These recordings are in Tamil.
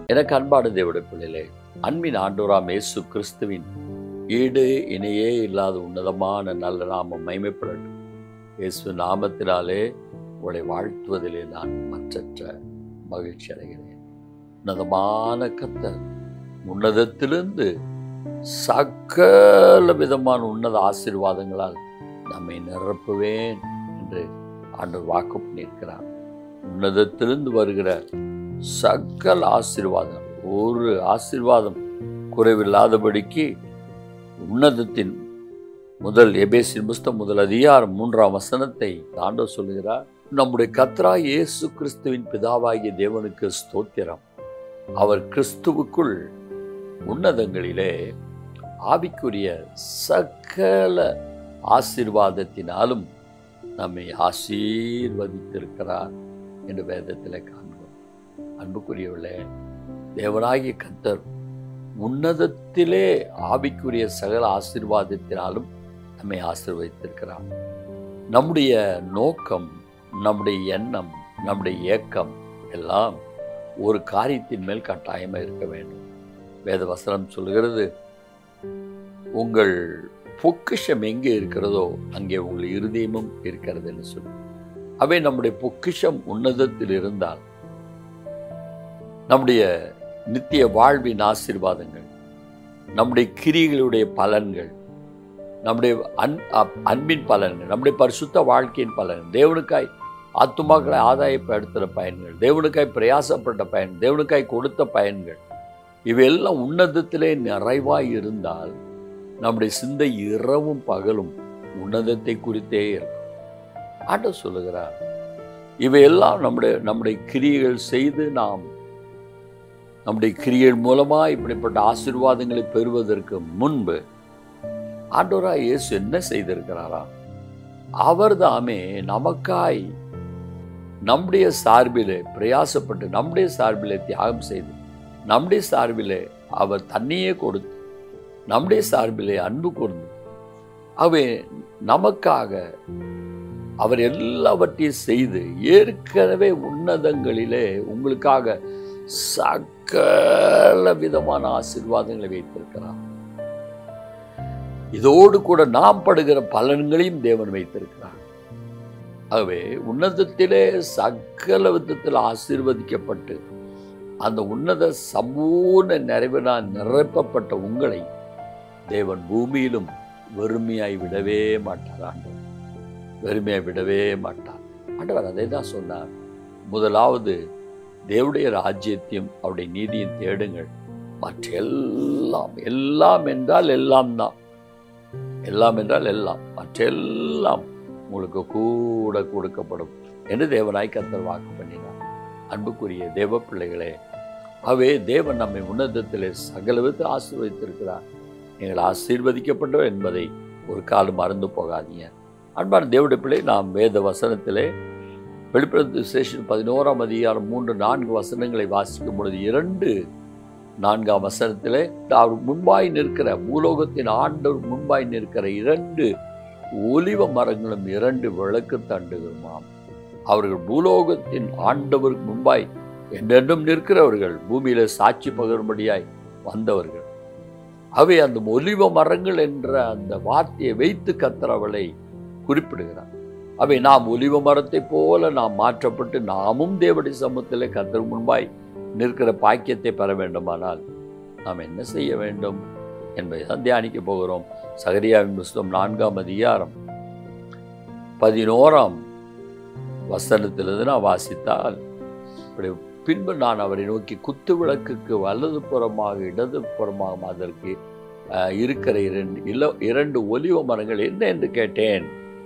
எனக்கு அன்பான தேவடைய பிள்ளைகளே அன்பின் ஆண்டோராம் இயேசு கிறிஸ்துவின் ஈடு இணையே இல்லாத உன்னதமான நல்ல நாமம் மைமைப்படட்டும் இயேசு நாமத்தினாலே உங்களை வாழ்த்துவதிலே நான் மற்றற்ற மகிழ்ச்சி அடைகிறேன் உன்னதமான கத்தர் உன்னதத்திலிருந்து சகல விதமான உன்னத ஆசீர்வாதங்களால் நம்மை நிரப்புவேன் என்று ஆண்டவர் வாக்கு பண்ணியிருக்கிறார் உன்னதத்திலிருந்து வருகிற சகல ஆசீர்வாதம் ஒரு ஆசீர்வாதம் குறைவில்லாதபடிக்கு உன்னதத்தின் முதல் எபேசின் புஸ்தம் முதல் அதிகாரம் மூன்றாம் வசனத்தை ஆண்டவர் சொல்லுகிறார் நம்முடைய கத்ரா இயேசு கிறிஸ்துவின் பிதாவாகிய தேவனுக்கு ஸ்தோத்திரம் அவர் கிறிஸ்துவுக்குள் உன்னதங்களிலே ஆவிக்குரிய சகல ஆசீர்வாதத்தினாலும் நம்மை ஆசீர்வதித்திருக்கிறார் என்று வேதத்தில் காண்போம் அன்புக்குரியவர்களே தேவனாகிய கத்தர் உன்னதத்திலே ஆவிக்குரிய சகல ஆசீர்வாதத்தினாலும் நம்மை ஆசீர்வதித்திருக்கிறார் நம்முடைய நோக்கம் நம்முடைய எண்ணம் நம்முடைய ஏக்கம் எல்லாம் ஒரு காரியத்தின் மேல் கட்டாயமாக இருக்க வேண்டும் வேத வசனம் சொல்கிறது உங்கள் பொக்கிஷம் எங்கே இருக்கிறதோ அங்கே உங்கள் இருதயமும் இருக்கிறது என்று சொல்லி அவை நம்முடைய பொக்கிஷம் உன்னதத்தில் இருந்தால் நம்முடைய நித்திய வாழ்வின் ஆசீர்வாதங்கள் நம்முடைய கிரிகளுடைய பலன்கள் நம்முடைய அன் அன்பின் பலன்கள் நம்முடைய பரிசுத்த வாழ்க்கையின் பலன்கள் தேவனுக்காய் ஆத்துமாக்களை ஆதாயப்படுத்துகிற பயன்கள் தேவனுக்காய் பிரயாசப்பட்ட பயன் தேவனுக்காய் கொடுத்த பயன்கள் இவையெல்லாம் உன்னதத்திலே நிறைவாய் இருந்தால் நம்முடைய சிந்தை இரவும் பகலும் உன்னதத்தை குறித்தே இருக்கும் ஆண்டவர் சொல்லுகிறார் இவையெல்லாம் நம்முடைய நம்முடைய கிரியைகள் செய்து நாம் நம்முடைய கிரியைகள் மூலமாக இப்படிப்பட்ட ஆசீர்வாதங்களை பெறுவதற்கு முன்பு ஆண்டோரா இயேசு என்ன செய்திருக்கிறாரா அவர் தாமே நமக்காய் நம்முடைய சார்பிலே பிரயாசப்பட்டு நம்முடைய சார்பிலே தியாகம் செய்து நம்முடைய சார்பிலே அவர் தண்ணியே கொடுத்து நம்முடைய சார்பிலே அன்பு கூர்ந்து அவை நமக்காக அவர் எல்லாவற்றையும் செய்து ஏற்கனவே உன்னதங்களிலே உங்களுக்காக சகல விதமான ஆசீர்வாதங்களை வைத்திருக்கிறார் இதோடு கூட நாம் படுகிற பலன்களையும் தேவன் வைத்திருக்கிறார் ஆகவே உன்னதத்திலே சகல விதத்தில் ஆசீர்வதிக்கப்பட்டு அந்த உன்னத சம்பூர்ண நிறைவினால் நிரப்பப்பட்ட உங்களை தேவன் பூமியிலும் வெறுமையாய் விடவே மாட்டார் ஆண்டவர் வெறுமையாய் விடவே மாட்டார் ஆண்டவர் அதை தான் சொன்னார் முதலாவது தேவடைய ராஜ்யத்தையும் அவருடைய நீதியும் தேடுங்கள் மற்ற எல்லாம் எல்லாம் என்றால் எல்லாம் தான் எல்லாம் என்றால் எல்லாம் மற்றெல்லாம் உங்களுக்கு கூட கொடுக்கப்படும் என்று தேவனாய் கத்தர் வாக்கு பண்ணினார் அன்புக்குரிய தேவ பிள்ளைகளே அவே தேவன் நம்மை உன்னதத்திலே சகல விதத்தில் ஆசீர்வதித்திருக்கிறார் நீங்கள் ஆசீர்வதிக்கப்பட்டோம் என்பதை ஒரு காலம் மறந்து போகாதீங்க அன்பான தேவடைய பிள்ளை நாம் வேத வசனத்திலே வெளிப்படுத்த விசேஷன் பதினோராம் அதிகாரம் மூன்று நான்கு வசனங்களை வாசிக்கும் பொழுது இரண்டு நான்காம் வசனத்திலே அவர் முன்பாய் நிற்கிற பூலோகத்தின் ஆண்டவர் முன்பாய் நிற்கிற இரண்டு ஒலிவ மரங்களும் இரண்டு விளக்கு தண்டுகளுமாம் அவர்கள் பூலோகத்தின் ஆண்டவருக்கு முன்பாய் என்றென்றும் நிற்கிறவர்கள் பூமியில சாட்சி பகரும்படியாய் வந்தவர்கள் அவை அந்த ஒலிவ மரங்கள் என்ற அந்த வார்த்தையை வைத்து கத்திரவளை குறிப்பிடுகிறார் அவை நாம் ஒலிவ மரத்தை போல நாம் மாற்றப்பட்டு நாமும் தேவடி சமூகத்திலே கத்தர் முன்பாய் நிற்கிற பாக்கியத்தை பெற வேண்டுமானால் நாம் என்ன செய்ய வேண்டும் என்பதை தான் தியானிக்க போகிறோம் சகரியாவின் புஸ்தகம் நான்காம் அதிகாரம் பதினோராம் வசனத்திலிருந்து நான் வாசித்தால் இப்படி பின்பு நான் அவரை நோக்கி குத்து விளக்குக்கு வலது புறமாக இடது புறமாக அதற்கு இருக்கிற இரண்டு இல இரண்டு ஒலிவ மரங்கள் என்ன என்று கேட்டேன்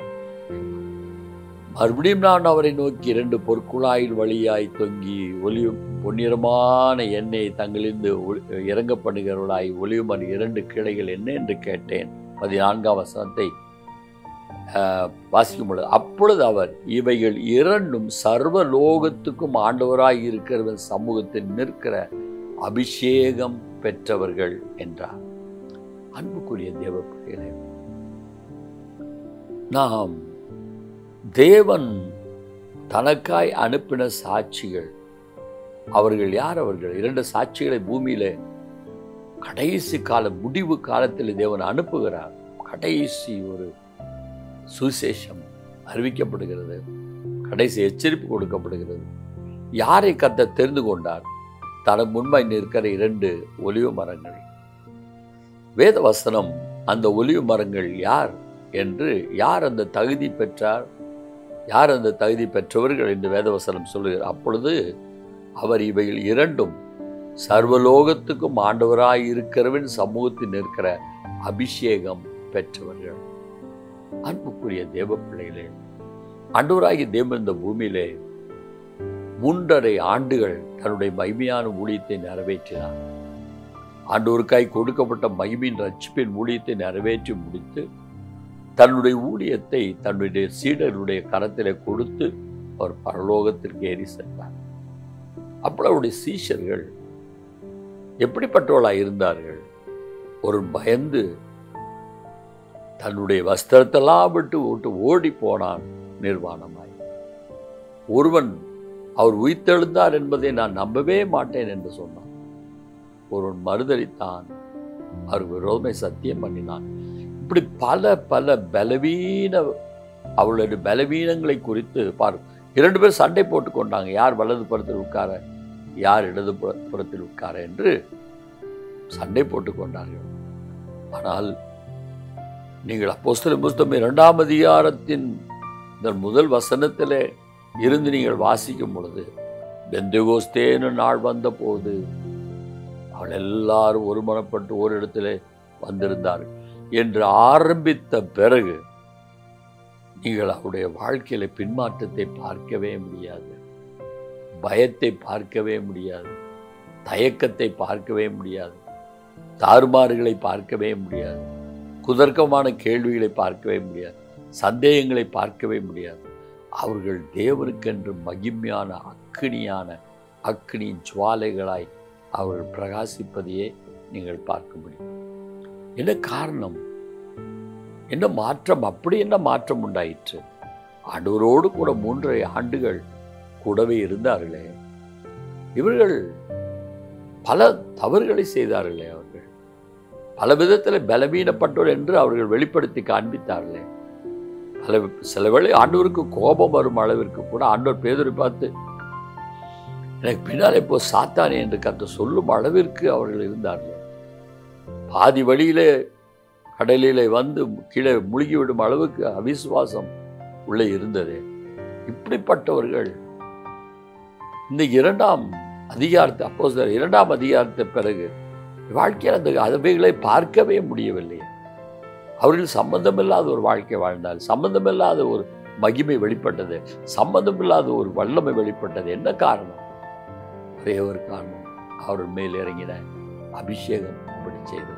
மறுபடியும் நான் அவரை நோக்கி இரண்டு பொற்குழாயில் வழியாய் தொங்கி ஒலி பொன்னிறமான எண்ணெய் தங்களிருந்து இறங்க பண்ணுகிறவர்களாய் ஒளியுமன் இரண்டு கிளைகள் என்ன என்று கேட்டேன் பதினான்காம் வசனத்தை வாசிக்கும் பொழுது அப்பொழுது அவர் இவைகள் இரண்டும் சர்வ லோகத்துக்கும் ஆண்டவராய் இருக்கிற சமூகத்தில் நிற்கிற அபிஷேகம் பெற்றவர்கள் என்றார் அன்புக்குரிய தேவ பிள்ளைகளே நாம் தேவன் தனக்காய் அனுப்பின சாட்சிகள் அவர்கள் யார் அவர்கள் இரண்டு சாட்சிகளை பூமியிலே கடைசி கால முடிவு காலத்தில் தேவன் அனுப்புகிறார் கடைசி ஒரு சுசேஷம் அறிவிக்கப்படுகிறது கடைசி எச்சரிப்பு கொடுக்கப்படுகிறது யாரை கத்த தெரிந்து கொண்டார் தனக்கு முன்பாய் நிற்கிற இரண்டு ஒலிவு மரங்கள் வேத வசனம் அந்த ஒலிவு மரங்கள் யார் என்று யார் அந்த தகுதி பெற்றார் யார் அந்த தகுதி பெற்றவர்கள் என்று வேதவசனம் சொல்லுகிறார் அப்பொழுது அவர் இவைகள் இரண்டும் சர்வலோகத்துக்கும் ஆண்டவராய் இருக்கிறவன் சமூகத்தில் நிற்கிற அபிஷேகம் பெற்றவர்கள் அன்புக்குரிய தேவ பிள்ளைகளே ஆண்டவராகி தேவன் இந்த பூமியிலே மூன்றரை ஆண்டுகள் தன்னுடைய மகிமையான ஊழியத்தை நிறைவேற்றினார் ஆண்டோருக்காய் கொடுக்கப்பட்ட மகிமின் ரட்சிப்பின் ஊழியத்தை நிறைவேற்றி முடித்து தன்னுடைய ஊழியத்தை தன்னுடைய சீடருடைய கரத்திலே கொடுத்து அவர் பரலோகத்திற்கு ஏறி சென்றார் அப்போ அவருடைய சீஷர்கள் எப்படிப்பட்டவர்களாக இருந்தார்கள் ஒரு பயந்து தன்னுடைய வஸ்திரத்தெல்லாம் விட்டு விட்டு ஓடி போனான் நிர்வாணமாய் ஒருவன் அவர் உயிர்த்தெழுந்தார் என்பதை நான் நம்பவே மாட்டேன் என்று சொன்னான் ஒருவன் மறுதளித்தான் அவர் விரோதமை சத்தியம் பண்ணினான் இப்படி பல பல பலவீன அவளுடைய பலவீனங்களை குறித்து பார் இரண்டு பேர் சண்டை போட்டு கொண்டாங்க யார் வலது புறத்தில் உட்கார யார் இடது புற- புறத்தில் உட்கார என்று சண்டை போட்டு கொண்டார்கள் ஆனால் நீங்கள் அப்போஸ்தலர் புஸ்தகம் இரண்டாம் அதிகாரத்தின் இந்த முதல் வசனத்திலே இருந்து நீங்கள் வாசிக்கும் பொழுது பெந்தகோஸ்தேன்னு நாள் வந்த போது அவள் எல்லாரும் ஒருமனப்பட்டு ஒரு இடத்திலே வந்திருந்தார்கள் என்று ஆரம்பித்த பிறகு நீங்கள் அவருடைய வாழ்க்கையில பின்மாற்றத்தை பார்க்கவே முடியாது பயத்தை பார்க்கவே முடியாது தயக்கத்தை பார்க்கவே முடியாது தாறுமாறுகளை பார்க்கவே முடியாது குதர்க்கமான கேள்விகளை பார்க்கவே முடியாது சந்தேகங்களை பார்க்கவே முடியாது அவர்கள் தேவனுக்கென்று மகிமையான அக்கினியான அக்கினியின் ஜுவாலைகளாய் அவர்கள் பிரகாசிப்பதையே நீங்கள் பார்க்க முடியும் என்ன காரணம் என்ன மாற்றம் அப்படி என்ன மாற்றம் உண்டாயிற்று ஆண்டவரோடு கூட மூன்றரை ஆண்டுகள் கூடவே இருந்தார்களே இவர்கள் பல தவறுகளை செய்தார்களே அவர்கள் பல விதத்தில் பலவீனப்பட்டோர் என்று அவர்கள் வெளிப்படுத்தி காண்பித்தார்களே பல சில வேளை ஆண்டவருக்கு கோபம் வரும் அளவிற்கு கூட ஆண்டவர் பேதரை பார்த்து எனக்கு பின்னாலே போ சாத்தானே என்று கற்று சொல்லும் அளவிற்கு அவர்கள் இருந்தார்கள் பாதி வழியிலே கடலிலே வந்து கீழே முழுகிவிடும் அளவுக்கு அவிசுவாசம் உள்ளே இருந்தது இப்படிப்பட்டவர்கள் இந்த இரண்டாம் அதிகாரத்தை அப்போ இரண்டாம் அதிகாரத்தை பிறகு வாழ்க்கையில் அந்த அவைகளை பார்க்கவே முடியவில்லை அவர்கள் சம்பந்தமில்லாத ஒரு வாழ்க்கை வாழ்ந்தால் சம்பந்தமில்லாத ஒரு மகிமை வெளிப்பட்டது சம்பந்தமில்லாத ஒரு வல்லமை வெளிப்பட்டது என்ன காரணம் ஒரே ஒரு காரணம் அவர்கள் மேல் இறங்கின அபிஷேகம் அப்படி செய்தது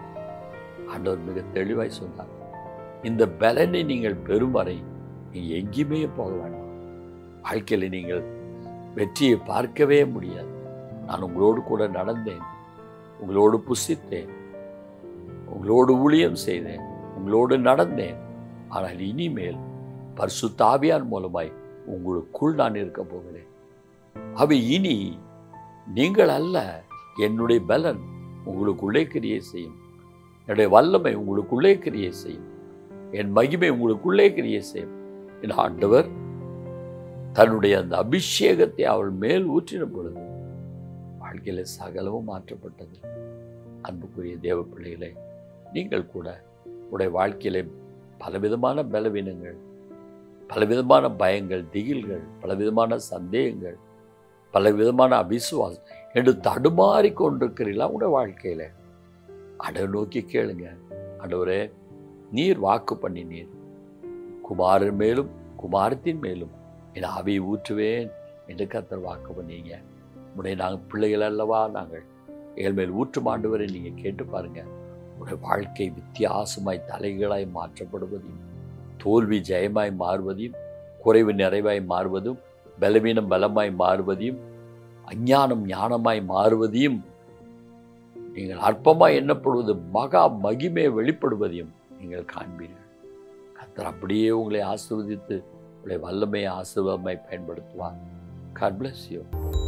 ஆண்டவர் மிக தெளிவாய் சொன்னார் இந்த பலனை நீங்கள் பெறும் வரை நீங்கள் எங்கேயுமே போக வேண்டாம் வாழ்க்கையில் நீங்கள் வெற்றியை பார்க்கவே முடியாது நான் உங்களோடு கூட நடந்தேன் உங்களோடு புசித்தேன் உங்களோடு ஊழியம் செய்தேன் உங்களோடு நடந்தேன் ஆனால் இனிமேல் பரிசுத்தாவியான் மூலமாய் உங்களுக்குள் நான் இருக்க போகிறேன் அவை இனி நீங்கள் அல்ல என்னுடைய பலன் உங்களுக்குள்ளே கிரியை செய்யும் என்னுடைய வல்லமை உங்களுக்குள்ளே கிரியை செய்யும் என் மகிமை உங்களுக்குள்ளே கிரியை செய்யும் என் ஆண்டவர் தன்னுடைய அந்த அபிஷேகத்தை அவள் மேல் ஊற்றின பொழுது வாழ்க்கையில சகலமும் மாற்றப்பட்டது அன்புக்குரிய தேவ பிள்ளைகளே நீங்கள் கூட உடைய வாழ்க்கையிலே பலவிதமான பலவீனங்கள் பலவிதமான பயங்கள் திகில்கள் பலவிதமான சந்தேகங்கள் பலவிதமான அபிசுவாசம் என்று தடுமாறி கொண்டிருக்கிறீங்களா உங்களுடைய வாழ்க்கையில அடை நோக்கி கேளுங்க ஆண்டவரே நீர் வாக்கு பண்ணினீர் குமாரன் மேலும் குமாரத்தின் மேலும் என் ஆவியை ஊற்றுவேன் என்று கத்தர் வாக்கு பண்ணீங்க உடைய நாங்கள் பிள்ளைகள் அல்லவா நாங்கள் ஏழ்மேல் ஊற்றும் ஆண்டவரை நீங்கள் கேட்டு பாருங்க உடைய வாழ்க்கை வித்தியாசமாய் தலைகளாய் மாற்றப்படுவதையும் தோல்வி ஜெயமாய் மாறுவதையும் குறைவு நிறைவாய் மாறுவதும் பலவீனம் பலமாய் மாறுவதையும் அஞ்ஞானம் ஞானமாய் மாறுவதையும் நீங்கள் அற்பமாய் எண்ணப்படுவது மகா மகிமை வெளிப்படுவதையும் நீங்கள் காண்பீர்கள் கத்தர் அப்படியே உங்களை ஆசீர்வதித்து உங்களை வல்லமையை ஆசீர்வாதமாய் பயன்படுத்துவார் காட் bless you